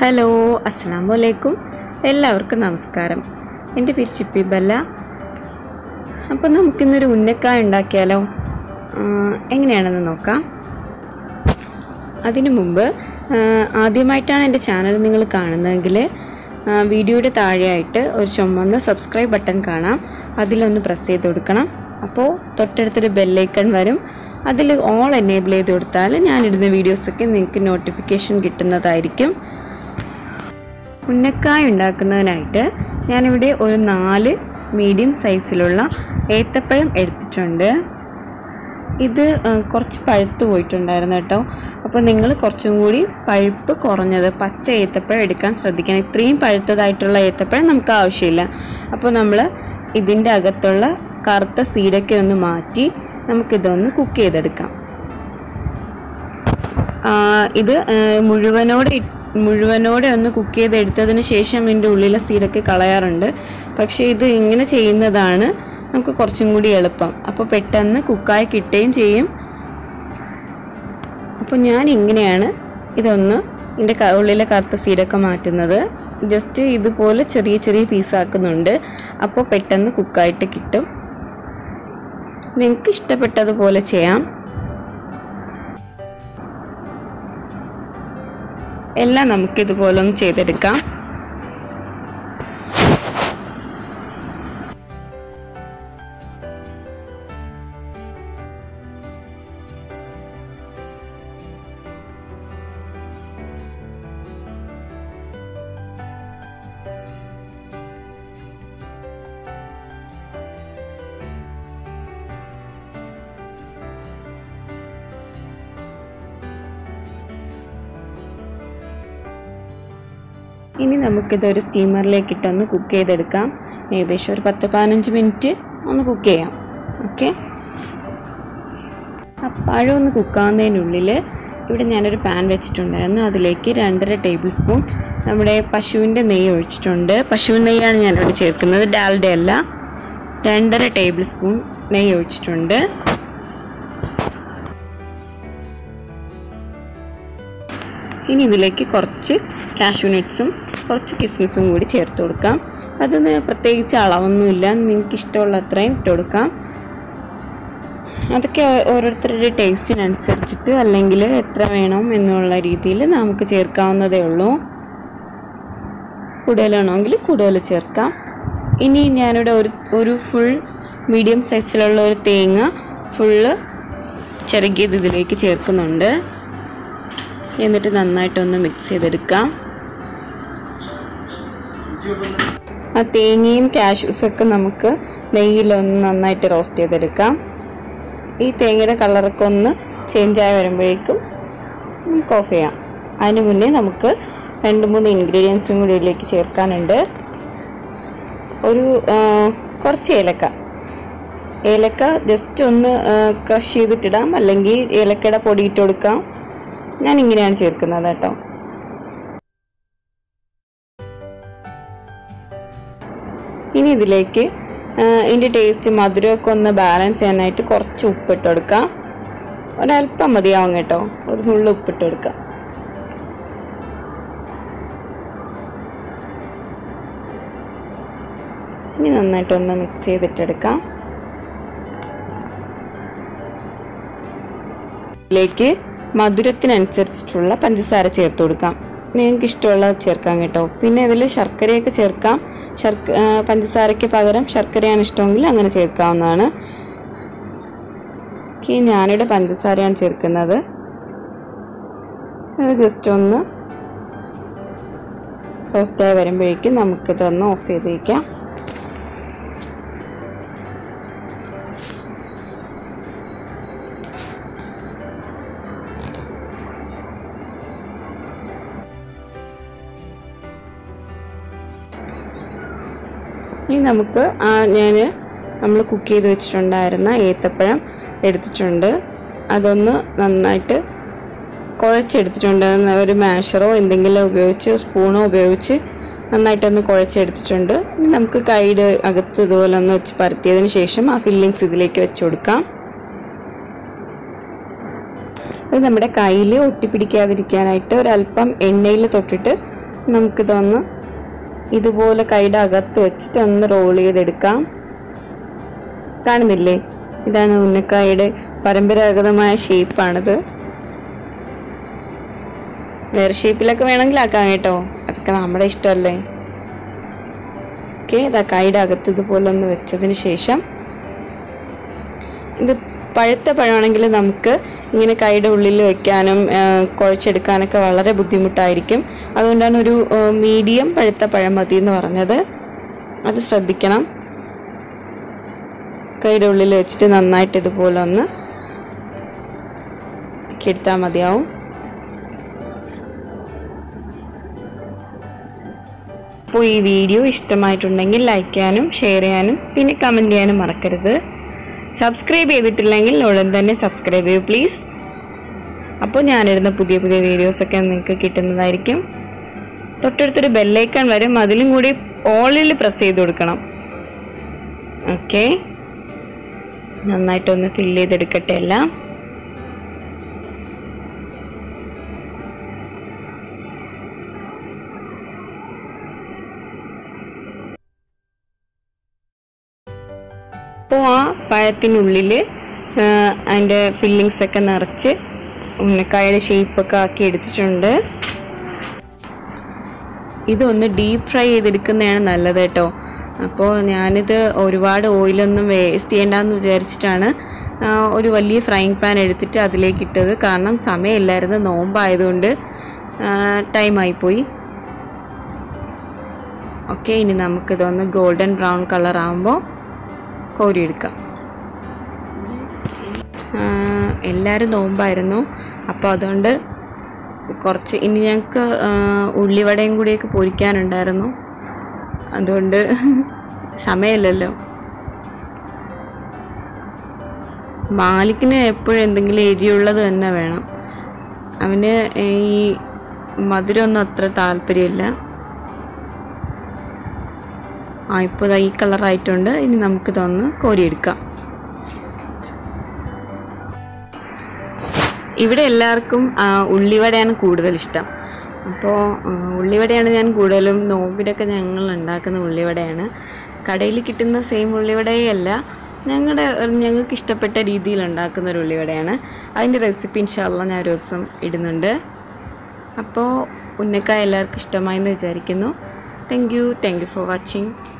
hello അസ്സാം വലൈക്കും എല്ലാവർക്കും നമസ്കാരം എൻ്റെ പേര് ചിപ്പി ബല്ല അപ്പം നമുക്കിന്നൊരു ഉന്നക്കായ ഉണ്ടാക്കിയാലോ ആ, എങ്ങനെയാണെന്ന് നോക്കാം അതിനു മുമ്പ് ആ, ആദ്യമായിട്ടാണ് എൻ്റെ ചാനൽ നിങ്ങൾ കാണുന്നതെങ്കിൽ ആ, വീഡിയോയുടെ താഴെയായിട്ട് ഒരു ചുമന്ന സബ്സ്ക്രൈബ് ബട്ടൺ കാണാം അതിലൊന്ന് പ്രസ് ചെയ്ത് കൊടുക്കണം അപ്പോൾ തൊട്ടടുത്തൊരു ബെല്ലൈക്കൺ വരും അതിൽ ഓൾ എനേബിൾ ചെയ്ത് കൊടുത്താൽ ഞാനിടുന്ന വീഡിയോസൊക്കെ നിങ്ങൾക്ക് നോട്ടിഫിക്കേഷൻ കിട്ടുന്നതായിരിക്കും ഉന്നക്കായ ഉണ്ടാക്കുന്നതിനായിട്ട് ഞാനിവിടെ ഒരു നാല് മീഡിയം സൈസിലുള്ള ഏത്തപ്പഴം എടുത്തിട്ടുണ്ട് ഇത് ആ, കുറച്ച് പഴുത്ത് പോയിട്ടുണ്ടായിരുന്നു കേട്ടോ അപ്പോൾ നിങ്ങൾ കുറച്ചും കൂടി പഴുപ്പ് കുറഞ്ഞത് പച്ച ഏത്തപ്പഴം എടുക്കാൻ ശ്രദ്ധിക്കണം ഇത്രയും പഴുത്തതായിട്ടുള്ള ഏത്തപ്പഴം നമുക്ക് ആവശ്യമില്ല അപ്പോൾ നമ്മൾ ഇതിൻ്റെ അകത്തുള്ള കറുത്ത സീഡൊക്കെ ഒന്ന് മാറ്റി നമുക്കിതൊന്ന് കുക്ക് ചെയ്തെടുക്കാം ആ, ഇത് ആ, മുഴുവനോടെ ഇ- മുഴുവനോടെ ഒന്ന് കുക്ക് ചെയ്തെടുത്തതിന് ശേഷം ഇതിൻ്റെ ഉള്ളിലെ സീഡൊക്കെ കളയാറുണ്ട് പക്ഷേ ഇത് ഇങ്ങനെ ചെയ്യുന്നതാണ് നമുക്ക് കുറച്ചും കൂടി എളുപ്പം അപ്പോൾ പെട്ടെന്ന് കുക്കായി കിട്ടുകയും ചെയ്യും അപ്പോൾ ഞാൻ ഇങ്ങനെയാണ് ഇതൊന്ന് ഇതിൻ്റെ ക- ഉള്ളിലെ കറുത്ത സീഡൊക്കെ മാറ്റുന്നത് ജസ്റ്റ് ഇതുപോലെ ചെറിയ ചെറിയ പീസാക്കുന്നുണ്ട് അപ്പോൾ പെട്ടെന്ന് കുക്കായിട്ട് കിട്ടും നിങ്ങൾക്ക് ഇഷ്ടപ്പെട്ടതുപോലെ ചെയ്യാം എല്ലാം നമുക്ക് ഇതുപോലെ ഒന്ന് ചെയ്തെടുക്കാം ഇനി നമുക്കിതൊരു സ്റ്റീമറിലേക്ക് ഇട്ടൊന്ന് കുക്ക് ചെയ്തെടുക്കാം ഏകദേശം ഒരു പത്ത് പതിനഞ്ച് മിനിറ്റ് ഒന്ന് കുക്ക് ചെയ്യാം ഓക്കെ ആ പഴം ഒന്ന് കുക്കാവുന്നതിനുള്ളിൽ ഇവിടെ ഞാനൊരു പാൻ വെച്ചിട്ടുണ്ടായിരുന്നു അതിലേക്ക് രണ്ടര ടേബിൾ സ്പൂൺ നമ്മുടെ പശുവിൻ്റെ നെയ്യ് ഒഴിച്ചിട്ടുണ്ട് പശുവിൻ നെയ്യാണ് ഞാനിവിടെ ചേർക്കുന്നത് ഡാൽഡ അല്ല രണ്ടര ടേബിൾ സ്പൂൺ നെയ്യ് ഒഴിച്ചിട്ടുണ്ട് ഇനി ഇതിലേക്ക് കുറച്ച് കാഷ്യൂ നട്ട്സും കുറച്ച് കിസ്മിസും കൂടി ചേർത്ത് കൊടുക്കാം അതൊന്ന് പ്രത്യേകിച്ച് അളവൊന്നുമില്ല നിങ്ങൾക്ക് ഇഷ്ടമുള്ള അത്രയും ഇട്ട് കൊടുക്കാം അതൊക്കെ ഓ- ഓരോരുത്തരുടെ ടേസ്റ്റിനനുസരിച്ചിട്ട് അല്ലെങ്കിൽ എത്ര വേണം എന്നുള്ള രീതിയിൽ നമുക്ക് ചേർക്കാവുന്നതേ ഉള്ളൂ കൂടുതലാണെങ്കിൽ കൂടുതൽ ചേർക്കാം ഇനി ഞാനിവിടെ ഒരു ഒരു ഫുൾ മീഡിയം സൈസിലുള്ള ഒരു തേങ്ങ ഫുള്ള് ചിരകിയത് ഇതിലേക്ക് ചേർക്കുന്നുണ്ട് എന്നിട്ട് നന്നായിട്ടൊന്ന് മിക്സ് ചെയ്തെടുക്കാം ആ തേങ്ങയും കാഷ്യൂസും ഒക്കെ നമുക്ക് നെയ്യിലൊന്ന് നന്നായിട്ട് റോസ്റ്റ് ചെയ്തെടുക്കാം ഈ തേങ്ങയുടെ കളറൊക്കെ ഒന്ന് ചേഞ്ച് ആയി വരുമ്പോഴേക്കും നമുക്ക് ഓഫ് ചെയ്യാം അതിന് മുന്നേ നമുക്ക് രണ്ട് മൂന്ന് ഇൻഗ്രീഡിയൻസും കൂടി ഇതിലേക്ക് ചേർക്കാനുണ്ട് ഒരു ആ, കുറച്ച് ഏലക്ക ഏലക്ക ജസ്റ്റ് ഒന്ന് ക്രഷ് ചെയ്തിട്ടിടാം അല്ലെങ്കിൽ ഏലക്കയുടെ പൊടി ഇട്ട് കൊടുക്കാം ഞാൻ ഇങ്ങനെയാണ് ചേർക്കുന്നത് കേട്ടോ ഇനി ഇതിലേക്ക് ആ, ഇതിൻ്റെ ടേസ്റ്റ് മധുരമൊക്കെ ഒന്ന് ബാലൻസ് ചെയ്യാനായിട്ട് കുറച്ച് ഉപ്പിട്ട് കൊടുക്കാം ഒരല്പം മതിയാവും കേട്ടോ ഒരു നുള്ളു ഉപ്പിട്ട് കൊടുക്കാം ഇനി നന്നായിട്ടൊന്ന് മിക്സ് ചെയ്തിട്ടെടുക്കാം ഇതിലേക്ക് മധുരത്തിനനുസരിച്ചിട്ടുള്ള പഞ്ചസാര ചേർത്ത് കൊടുക്കാം നിങ്ങൾക്ക് ഇഷ്ടമുള്ളത് ചേർക്കാം കേട്ടോ പിന്നെ ഇതിൽ ശർക്കരയൊക്കെ ചേർക്കാം ശർക്ക ആ, പഞ്ചസാരയ്ക്ക് പകരം ശർക്കരയാണ് ഇഷ്ടമെങ്കിൽ അങ്ങനെ ചേർക്കാവുന്നതാണ് ഓക്കെ ഞാനിവിടെ പഞ്ചസാരയാണ് ചേർക്കുന്നത് അത് ജസ്റ്റ് ഒന്ന് റോസ്റ്റായി വരുമ്പോഴേക്കും നമുക്കിതൊന്ന് ഓഫ് ചെയ്ത് വയ്ക്കാം ഇനി നമുക്ക് ആ ഞാൻ നമ്മൾ കുക്ക് ചെയ്ത് വെച്ചിട്ടുണ്ടായിരുന്ന ഏത്തപ്പഴം എടുത്തിട്ടുണ്ട് അതൊന്ന് നന്നായിട്ട് കുഴച്ചെടുത്തിട്ടുണ്ട് ഒരു മാഷറോ എന്തെങ്കിലും ഉപയോഗിച്ച് സ്പൂണോ ഉപയോഗിച്ച് നന്നായിട്ടൊന്ന് കുഴച്ചെടുത്തിട്ടുണ്ട് ഇനി നമുക്ക് കൈയുടെ അകത്ത് ഇതുപോലെ ഒന്ന് വെച്ച് പരത്തിയതിന് ശേഷം ആ ഫില്ലിങ്സ് ഇതിലേക്ക് വെച്ച് കൊടുക്കാം അത് നമ്മുടെ കയ്യിൽ ഒട്ടിപ്പിടിക്കാതിരിക്കാനായിട്ട് ഒരല്പം എണ്ണയിൽ തൊട്ടിട്ട് നമുക്കിതൊന്ന് ഇതുപോലെ കൈയുടെ അകത്ത് വെച്ചിട്ട് ഒന്ന് റോൾ ചെയ്തെടുക്കാം കാണുന്നില്ലേ ഇതാണ് ഉന്നക്കായയുടെ പരമ്പരാഗതമായ ഷേപ്പാണിത് വേറെ ഷേപ്പിലൊക്കെ വേണമെങ്കിൽ ആക്കാം കേട്ടോ അതൊക്കെ നമ്മുടെ ഇഷ്ടമല്ലേ ഓക്കെ ഇതാ കൈയുടെ അകത്ത് ഇതുപോലെ ഒന്ന് വെച്ചതിന് ശേഷം ഇത് പഴുത്ത പഴമാണെങ്കിൽ നമുക്ക് ഇങ്ങനെ കൈയുടെ ഉള്ളിൽ വെക്കാനും ആ, കുഴച്ചെടുക്കാനൊക്കെ വളരെ ബുദ്ധിമുട്ടായിരിക്കും അതുകൊണ്ടാണ് ഒരു മീഡിയം പഴുത്ത പഴം മതി എന്ന് പറഞ്ഞത് അത് ശ്രദ്ധിക്കണം കൈയുടെ ഉള്ളിൽ വെച്ചിട്ട് നന്നായിട്ട് ഇതുപോലെ ഒന്ന് എടുത്താൽ മതിയാവും അപ്പോൾ ഈ വീഡിയോ ഇഷ്ടമായിട്ടുണ്ടെങ്കിൽ ലൈക്ക് ചെയ്യാനും ഷെയർ ചെയ്യാനും പിന്നെ കമൻറ്റ് ചെയ്യാനും മറക്കരുത് സബ്സ്ക്രൈബ് ചെയ്തിട്ടില്ലെങ്കിൽ ഉടൻ തന്നെ സബ്സ്ക്രൈബ് ചെയ്യൂ പ്ലീസ് അപ്പോൾ ഞാനിടുന്ന പുതിയ പുതിയ വീഡിയോസൊക്കെ നിങ്ങൾക്ക് കിട്ടുന്നതായിരിക്കും തൊട്ടടുത്തൊരു ബെല്ലൈക്കൺ വരും അതിലും കൂടി ഓളിൽ പ്രസ് ചെയ്ത് കൊടുക്കണം ഓക്കെ നന്നായിട്ടൊന്ന് ഫില്ല് ചെയ്തെടുക്കട്ടെ എല്ലാം അപ്പോൾ ആ പഴത്തിനുള്ളിൽ അതിൻ്റെ ഫില്ലിങ്സ് ഒക്കെ നിറച്ച് ഉന്നക്കായയുടെ ഷേപ്പൊക്കെ ആക്കി എടുത്തിട്ടുണ്ട് ഇതൊന്ന് ഡീപ്പ് ഫ്രൈ ചെയ്തെടുക്കുന്നതാണ് നല്ലത് കേട്ടോ അപ്പോൾ ഞാനിത് ഒരുപാട് ഓയിലൊന്നും വേസ്റ്റ് ചെയ്യേണ്ടെന്ന് വിചാരിച്ചിട്ടാണ് ആ, ഒരു വലിയ ഫ്രൈങ് പാൻ എടുത്തിട്ട് അതിലേക്ക് ഇട്ടത് കാരണം സമയമില്ലായിരുന്നു നോമ്പായതുകൊണ്ട് ടൈമായിപ്പോയി ഓക്കെ ഇനി നമുക്കിതൊന്ന് ഗോൾഡൻ ബ്രൗൺ കളർ ആകുമ്പോൾ കോരിയെടുക്കാം ആ, എല്ലാവരും നോമ്പായിരുന്നു അപ്പോൾ അതുകൊണ്ട് കുറച്ച് ഇനി ഞങ്ങൾക്ക് ഉള്ളിവടയും കൂടിയൊക്കെ പൊരിക്കാനുണ്ടായിരുന്നു അതുകൊണ്ട് സമയമില്ലല്ലോ മാലിക്കിന് എപ്പോഴും എന്തെങ്കിലും എരിയുള്ളത് തന്നെ വേണം അവന് ഈ മധുരമൊന്നും അത്ര താല്പര്യമില്ല ആ ഇപ്പോൾ ദാ ഈ കളറായിട്ടുണ്ട് ഇനി നമുക്ക് ഇതൊന്ന് കോരിയെടുക്കാം ഇവിടെ എല്ലാവർക്കും ആ, ഉള്ളിവടയാണ് കൂടുതൽ ഇഷ്ടം അപ്പോൾ ആ, ഉള്ളിവടയാണ് ഞാൻ കൂടുതലും നോമ്പിലൊക്കെ ഞങ്ങൾ ഉണ്ടാക്കുന്ന ഉള്ളിവടയാണ് കടയിൽ കിട്ടുന്ന സെയിം ഉള്ളിവടയേ അല്ല ഞങ്ങളുടെ ഞങ്ങൾക്ക് ഇഷ്ടപ്പെട്ട രീതിയിൽ ഉണ്ടാക്കുന്ന ഒരു ഉള്ളിവടയാണ് അതിൻ്റെ റെസിപ്പി ഇൻഷാല്ല ഞാൻ ഒരു ദിവസം ഇടുന്നുണ്ട് അപ്പോൾ ഉന്നക്കായ എല്ലാവർക്കും ഇഷ്ടമായെന്ന് വിചാരിക്കുന്നു thank you thank you for watching